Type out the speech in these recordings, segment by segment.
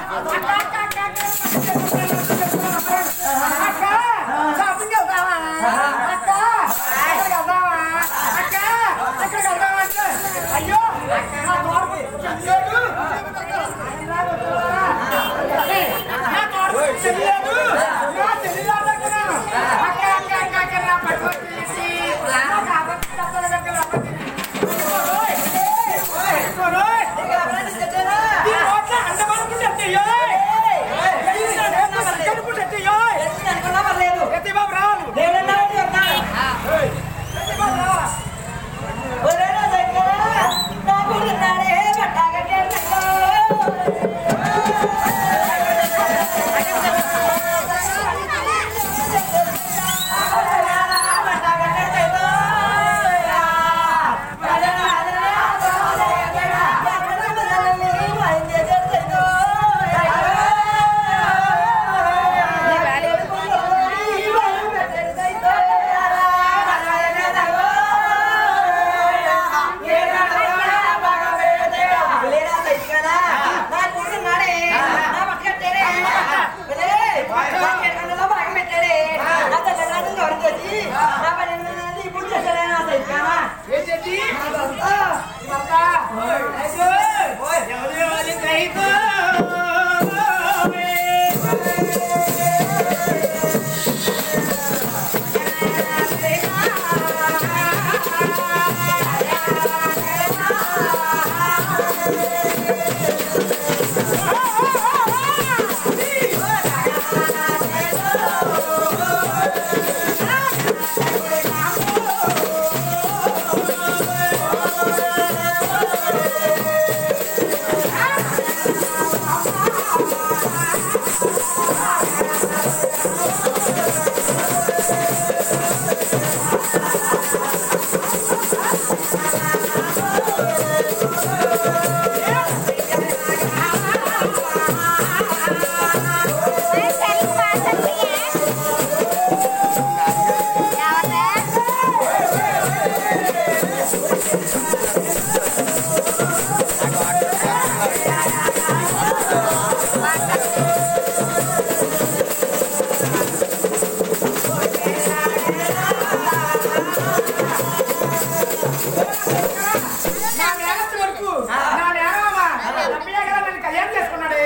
నా మేనత్త వరకు నా మేనమామ రమ్మయ్య గారు నన్ను కళ్యాణం చేసుకున్నాడు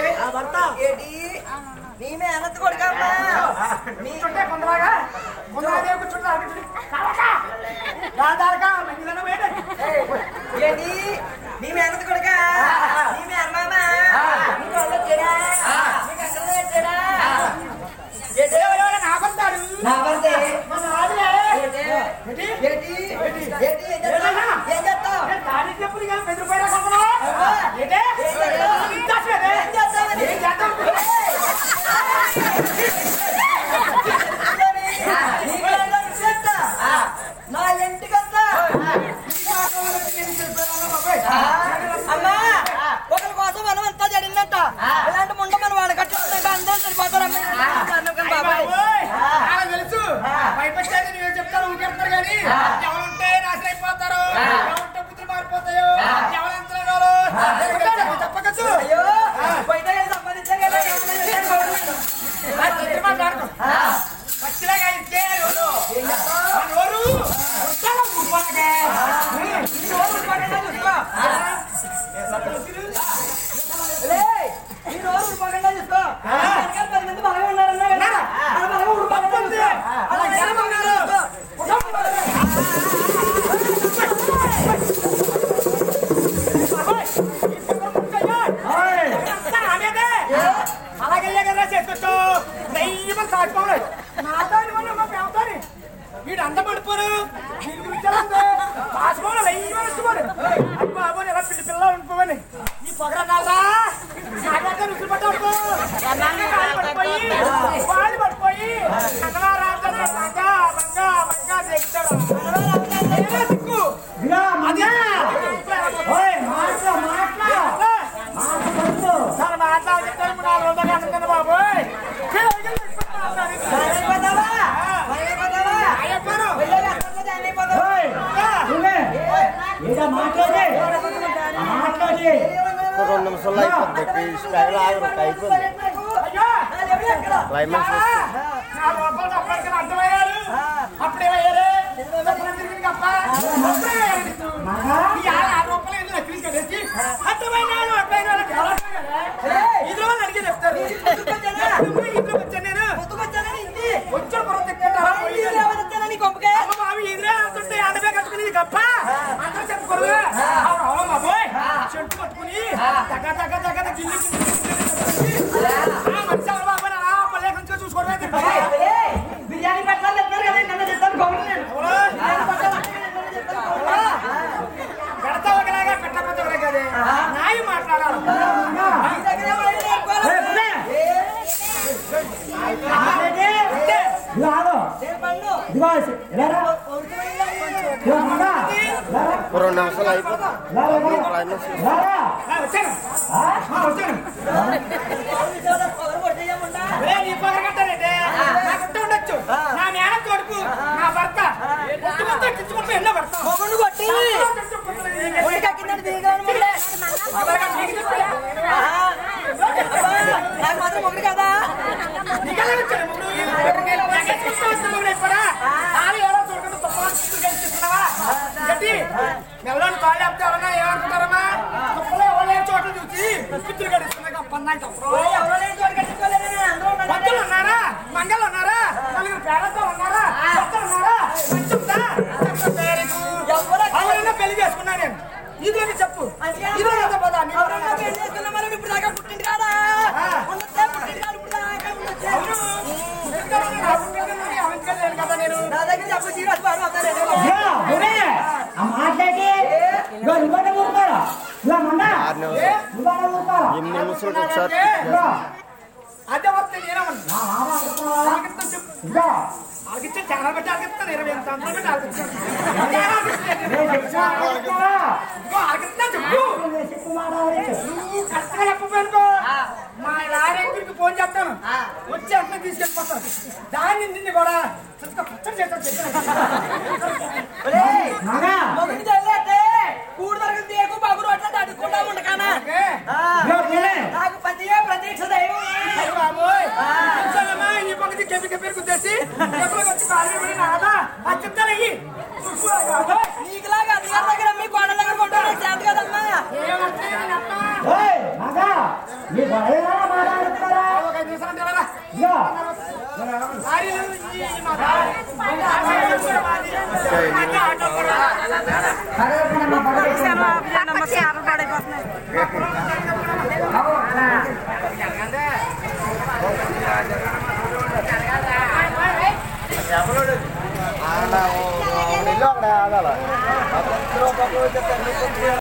నీ మేనత్ కొడుకమ్మా కూర్చుంటే కొందరాగా కొందరాదేవి కూర్చుంటే అక్కడ కూర్చుంటే కాలకా దాదారుగా మంచిదన్న వేట ఏంటి నీ మేనత్ కొడుక నీ మేనమామ నీ వాళ్ళు వచ్చాడా నీ కక్కలు వచ్చాడా నా కొంటాడు నా భర్తే మన రాజులే ఏంటి ఏంటి? ఏంటి ఏంటి ఏం చేస్తావు ఏం చేస్తావు నేను తాడి చెప్పులు కానీ బెదిరిపోయినా కొందరు ఏంటే ఏం చేస్తావు? ఇచ్చేసేదే. ఏం చేస్తావని? ఏం చేద్దాం? నీ కాళ్ళలో చెప్తా. నా ఇంటికొస్తా అమ్మా ఒకరి కోసం మనం అంతా జరిగిందంట ఇలాంటి ముండ మనం వాడకట్టుకుంటాక అందరూ సరిపోతారు బాబాయ్ ఓయ్, నాకు తెలుసు భయపెట్టేది నువ్వే చెప్తారు ఊరికెళ్తారు కానీ ఎవరుంటే నాశనం అయిపోతారు ఎవరుంటే బుద్ధులు మారిపోతాయో ఎవరంతా తప్పకచ్చు అయ్యో బయట సంపాదించారు కదా పచ్చిలాగా ఇస్తే నోరు ఉంటాను ముప్పలకే ఈ రోజు ఉరుకోకుండా చూసుకో వెనకాల పది మంది బలంగా ఉన్నారన్నా కదా ఆ బలంగా ఉరుకోకుండా చూసుకో అలా జరగకుండా చూసుకో అలాగే ఎగరా చేసుకోవచ్చు దయ్యమని కాచుకోవాలి నాతో మేమతోని వీడు అంత పడిపోరు వీడి గురించి ఎలా ఉంది కాసుకోవాలి దయ్యమని ఇష్టపడు అది బాబు ఎలా పిల్లి పిల్ల ఉండిపోవని ఈ పొగరన్నారా నాకంటే రుచులు పట్టాడుకో నన్ను కాళ్ళు పడిపోయి వాళ్ళు పడిపోయి కన్నవారాజనే బంగా బంగా బంగా చెప్తాడు నేనే దిక్కు అదే సార్ మాట్లాడి చెప్తాను నాలుగు వందలు కనుక్కున్న బాబోయ్ అయిపోతావా అయిపోతావా అయ్యప్పను వెళ్ళి అక్కడ జాయిన్ అయిపోతావా మాట్లాడి మాట్లాడి రెండు నిమిషాల్లో అయిపోతుంది స్పెగల్ ఆగరు అయిపోయింది అయ్యా క్లైమాక్స్ వస్తుంది నా లోపల అప్పటికి అర్థమయ్యారు అప్పుడేమయ్యారు చెప్పడం తిరిగింది కప్ప అప్పుడేమయ్యారు నీకు? ఈ ఆడ ఆ రూపాయలు ఎందుకు నక్కించి కట్టేసి అర్థమైన వాళ్ళు అర్థమైన వాళ్ళకి ఎవరు అర్థం కదా? ఇదిలో వాళ్ళు అడిగి చెప్తారు ఎప్పుడు ఇంట్లోకి వచ్చాను నేను వచ్చే పొరం తిక్కంటారా అమ్మ బాబు ఎదురే అంటుంటే ఆడమే కట్టుకుని ఇది గప్ప అందరూ చెప్పకూడదు అవును అవును బాబోయ్ చెట్టు పట్టుకుని తగ్గ తగ్గ తగ్గ తగ్గ గిల్లి గిల్లి గిల్లి గిల్లి ఆ మనిషి ఎవరు బాబు అని అలా పల్లె నుంచి చూసుకోవడమే తిరిగి. బిర్యానీ పెట్టాలని చెప్తారు కదా నన్ను చెప్తాను గౌరవం నేను బిర్యానీ పెట్టాలంటే నన్ను చెప్తాను గౌరవం. పెడతా ఒకలాగా పెట్టకపోతే ఒకలాగా అదే. న్యాయం మాట్లాడాలి నీ దగ్గర ఏమో ఐడియా నేర్చుకోవాలి. అంతే. నేను పన్ను. రెండు నిమిషాలు అయిపోతుంది క్లైమాక్స్ ఆ, వచ్చాను ఆ, వచ్చాను ఎవరు పొగరు కొట్టేయమంటా? ఒరే, నీ పగలు కట్టారంటే నా గుట్ట ఉండొచ్చు నా మేన కొడుకు నా భర్త పుట్టుకొస్తే కిచ్చుకుంటే ఎన్నో భర్త మొగుడు కొట్టి ఒంటికి ఎక్కిందని దిగాను మొగుడే. ఎవరిగా నీకు చెప్పాలా? ఆహా. అబ్బా, నాకు మాత్రం మొగుడు కదా నీకెలా వచ్చాడు మొగుడు? నాకు ఎత్తుకుంటూ వస్తే మొగుడు అయిపోరా? తాళి ఎవరో చూడకుండా తుప్పలా చుట్టూ కలిసిస్తున్నావా? గట్టి, మెల్లోని తాళి ఆపితే ఎవరన్నా ఏమనుకుంటారమ్మా? తుప్పలో ఎవరు లేని చోట్ల చూసి పిత్తులు కడిస్తున్నాయి గొప్ప అన్నాయి తప్పుడు. ఎవరో లేని చోటు కట్టించుకోలేదని నేను అందరూ ఉన్నాను. భక్తులు ఉన్నారా మంగళ ఉన్నారా నలుగురు పేదతో ఉన్నారా భక్తులు ఉన్నారా మంచి ఉందా? చెప్పు పేరుకు. ఎవరు ఎవరైనా పెళ్లి చేసుకున్నా నేను ఇదిలోకి చెప్పు ఇదిలో కదా పద నీ ఎవరన్నా ఎవరన్నా పెళ్లి చేసుకున్న మరి ఇప్పుడు దాకా పుట్టింటి కాడా ఉండొచ్చే పుట్టింటి కాడు ఇప్పుడు దాకా ఉండొచ్చే అవును. ఎందుకంటే నా పుట్టినరోజు నువ్వు ఆవించలేదు కదా నేను నా దగ్గర చెప్పు జీరో బారు అవుతారు ఆరు నిమిషాలు ఎనిమిది నిమిషాలకు ఒకసారి అదే వస్తే నేనేమన్నా ఆగిస్తా చెప్పు ఆగిస్తే చాలా పెట్టి ఆగిస్తాను ఇరవై ఎనిమిది సంవత్సరాలు పెట్టి ఆగిస్తాను ఇదిగో ఆగిస్తా చెప్పు నువ్వు కరెక్ట్గా చెప్పపోయానుకో మా లారెందుకు ఫోన్ చేస్తాను వచ్చి అట్లా తీసుకెళ్ళిపోతాను దాన్ని నిన్ను కూడా చక్కగా పచ్చడి చేస్తాను మొగుడికి తెలియతే కూడు దొరకదు దేకు బాబు రోడ్ల అడుక్కుంటా ఉండకానా నాకు పతియే ప్రతీక్ష దైవం అయ్య బాబోయ్ కూర్చోనమ్మా, ఈ పక్కకి కెపి కెపి గుద్దేసి ఎప్పుడు వచ్చి కాలు పడి నాదా ఆ చెప్తాను అయ్యి బాబోయ్ నీకులాగా అత్తగారి దగ్గర మీ కోడల దగ్గర కొట్టాలి చేత కదమ్మా ఏమంటే నేనమ్మా ఒక ఐదు నిమిషాలు అంటే వెళ్ళరా. లారీలు ఈ మా లారీ. ఆ సైడ్ కూడా మాది. అంటే ఆటో కూడా. అక్కడ ఆగాల